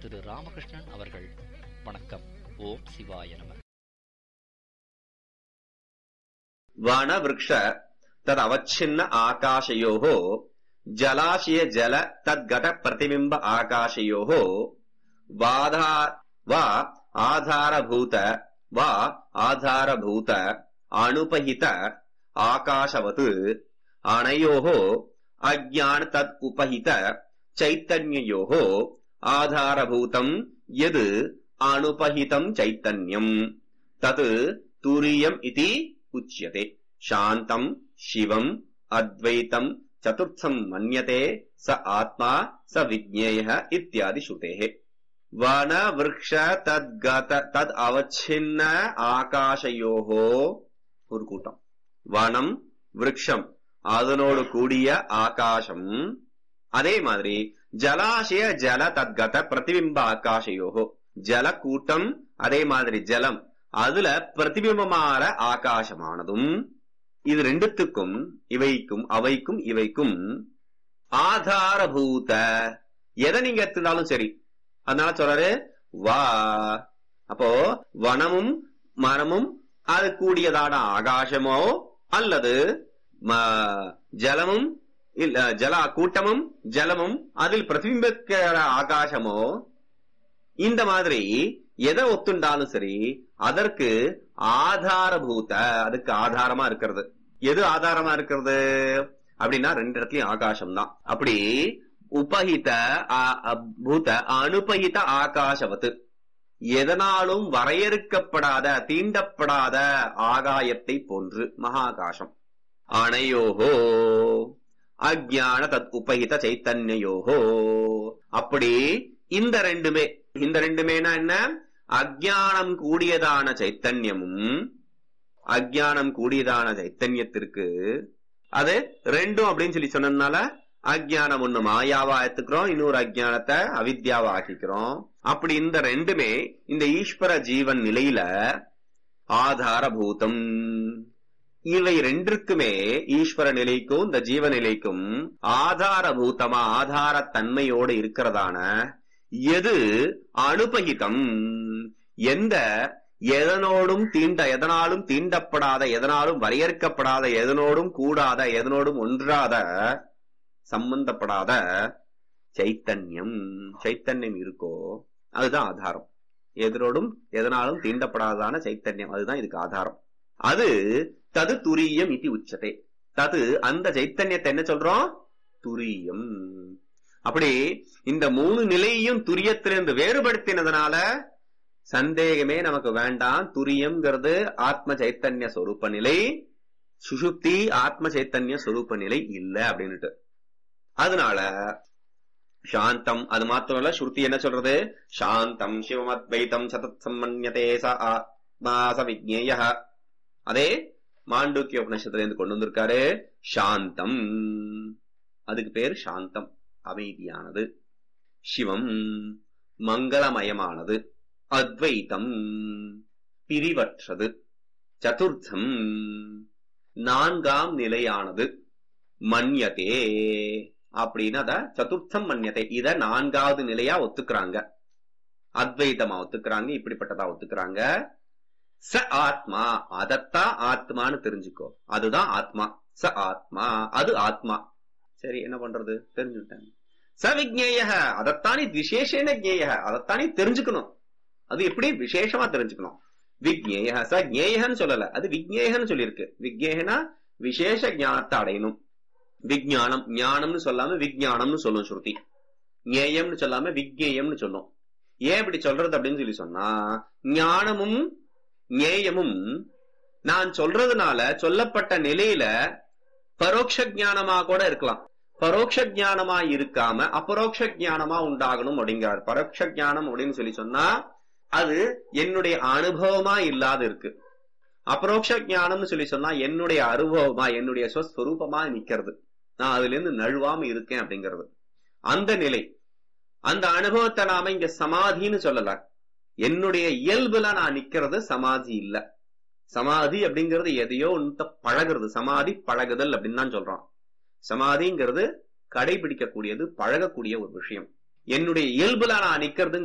திரு ராமகிருஷ்ணன் அவர்கள் வணக்கம் ஓம் சிவாய நம वनवृक्ष तदवच्छिन्न आकाशयोः जलाशय जल तद्गत प्रतिबिम्ब आकाशयोः वाधा वा आधारभूत वा आधारभूत अनुपहित आकाशवत् अनयोः अज्ञान तद् उपहित चैतन्ययोः आधारभूतम् यद् अनुपहितम् चैतन्यम् तत् तुरीयम् इति उच्यते शान्तम् शिवम् अद्वैतम् चतुर्थम् मन्यते स आत्मा स विज्ञेयः इत्यादि श्रुतेः वन वृक्ष तद्गत तद् அவச்சின்ன ஆகாசயோகோ ஒரு கூட்டம் வனம் விருட்சம் அதனோடு கூடிய ஆகாசம் அதே மாதிரி ஜலாசய ஜல தத்கத பிரதிபிம்ப ஆகாசயோகோ ஜல கூட்டம் அதே மாதிரி ஜலம் அதுல பிரதிபிம்பமான ஆகாசமானதும் இது ரெண்டுத்துக்கும் இவைக்கும் அவைக்கும் இவைக்கும் ஆதாரபூத எதை நீங்க எடுத்துட்டாலும் சரி அதனால சொல்றாரு வா அப்போ வனமும் மரமும் அது கூடியதான ஆகாசமோ அல்லது ம- ஜலமும் இல்ல ஜல கூட்டமும் ஜலமும் அதில் பிரதிபிம்பிக்கிற ஆகாசமோ இந்த மாதிரி எதை ஒத்துண்டாலும் சரி அதற்கு ஆதாரபூத அதுக்கு ஆதாரமா இருக்கிறது எது ஆதாரமா இருக்கிறது அப்படின்னா ரெண்டு இடத்துலயும் ஆகாசம் தான் அப்படி உபஹித ஆ- அ- பூத அனுபகித ஆகாசவத்து எதனாலும் வரையறுக்கப்படாத தீண்டப்படாத ஆகாயத்தை போன்று மகாகாசம் அணையோகோ அஜ்ஞான தத் உபகித சைத்தன்யோகோ அப்படி இந்த ரெண்டுமே இந்த ரெண்டுமேனா என்ன அஜ்ஞானம் கூடியதான சைத்தன்யமும் அஜ்ஞானம் கூடியதான சைத்தன்யத்திற்கு அது ரெண்டும் அப்படின்னு சொல்லி சொன்னதுனால அஜ்ஞானம் ஒண்ணு மாயாவா எடுத்துக்கிறோம் இன்னொரு அஜ்ஞானத்தை அவித்யாவா ஆக்கிக்கிறோம் அப்படி இந்த ரெண்டுமே இந்த ஈஸ்வர ஜீவன் நிலையில ஆதாரபூதம் இவை ரெண்டிற்குமே ஈஸ்வர நிலைக்கும் இந்த ஜீவ நிலைக்கும் ஆதாரபூதமா ஆதாரத்தன்மையோடு இருக்கிறதான எது அனுபகிதம் எந்த எதனோடும் தீண்ட எதனாலும் தீண்டப்படாத எதனாலும் வரையறுக்கப்படாத எதனோடும் கூடாத எதனோடும் ஒன்றாத சம்பந்தப்படாத சைத்தன்யம் சைத்தன்யம் இருக்கோ அதுதான் ஆதாரம் எதனோடும் எதனாலும் தீண்டப்படாததான சைத்தன்யம் அதுதான் இதுக்கு ஆதாரம் அது தது துரியம் இதி உச்சதே தது அந்த சைத்தன்யத்தை என்ன சொல்றோம் துரியம் அப்படி இந்த மூணு நிலையையும் துரியத்திலிருந்து வேறுபடுத்தினதுனால சந்தேகமே நமக்கு வேண்டாம் துரியம்ங்கிறது ஆத்ம சைத்தன்ய சொரூப நிலை சுஷுப்தி ஆத்ம சைத்தன்ய சொரூப நிலை இல்ல அப்படின்னுட்டு அதனால சாந்தம் அது மாத்திரம் இல்ல ஸ்ருதி என்ன சொல்றது சாந்தம் சிவமத்வைத்தம் சதத் சம்மன்யதே ச ஆத்மா ச விஜ்ஞேய அதே மாண்டூக்கிய உபநிஷத்துல இருந்து கொண்டு வந்திருக்காரு சாந்தம் அதுக்கு பேர் சாந்தம் அமைதியானது சிவம் மங்களமயமானது அத்வைத்தம் பிரிவற்றது சதுர்த்தம் நான்காம் நிலையானது மன்யதே அப்படின்னு அத சதுர்த்தம் மன்யதே இத நான்காவது நிலையா ஒத்துக்கிறாங்க அத்வைதமா ஒத்துக்கிறாங்க இப்படிப்பட்டதா ஒத்துக்கிறாங்க ச ஆத்மா அதத்தான் ஆத்மான்னு தெரிஞ்சுக்கோ அதுதான் ஆத்மா ச ஆத்மா அது ஆத்மா சரி என்ன பண்றது தெரிஞ்சுட்டேன் ச விஜ்ஞேய அதத்தானே விசேஷன ஜேய அதத்தானே தெரிஞ்சுக்கணும் அது எப்படி விசேஷமா தெரிஞ்சுக்கணும் விஜ்ஞேய ச ஜேயன்னு சொல்லல அது விஜ்ஞேயன்னு சொல்லியிருக்கு விஜ்ஞேகனா விசேஷ ஞானத்தை அடையணும் விஜ்ஞானம் ஞானம்னு சொல்லாம விஜ்ஞானம்னு சொல்லும் ஸ்ருதி ஞேயம்னு சொல்லாம விஜ்ஞேயம்னு சொல்லும் ஏன் இப்படி சொல்றது அப்படின்னு சொல்லி சொன்னா ஞானமும் ஞேயமும் நான் சொல்றதுனால சொல்லப்பட்ட நிலையில பரோட்ச ஞானமா கூட இருக்கலாம் பரோட்ச ஞானமா இருக்காம அபரோக்ஷ ஞானமா உண்டாகணும் அப்படிங்கிறார் பரோட்ச ஞானம் அப்படின்னு சொல்லி சொன்னா அது என்னுடைய அனுபவமா இல்லாத இருக்கு அபரோக்ஷ ஞானம்னு சொல்லி சொன்னா என்னுடைய அனுபவமா என்னுடைய ஸ்வஸ்வரூபமா நிக்கிறது நான் அதுல இருந்து நழுவாம இருக்கேன் அப்படிங்கிறது அந்த நிலை அந்த அனுபவத்தை நாம இங்க சமாதின்னு சொல்லல என்னுடைய இயல்புல நான் நிக்கிறது சமாதி இல்ல சமாதி அப்படிங்கிறது எதையோ ஒன்று பழகுறது சமாதி பழகுதல் அப்படின்னு தான் சொல்றான் சமாதிங்கிறது கடைபிடிக்கக்கூடியது பழகக்கூடிய ஒரு விஷயம் என்னுடைய இயல்புல நான் நிக்கிறது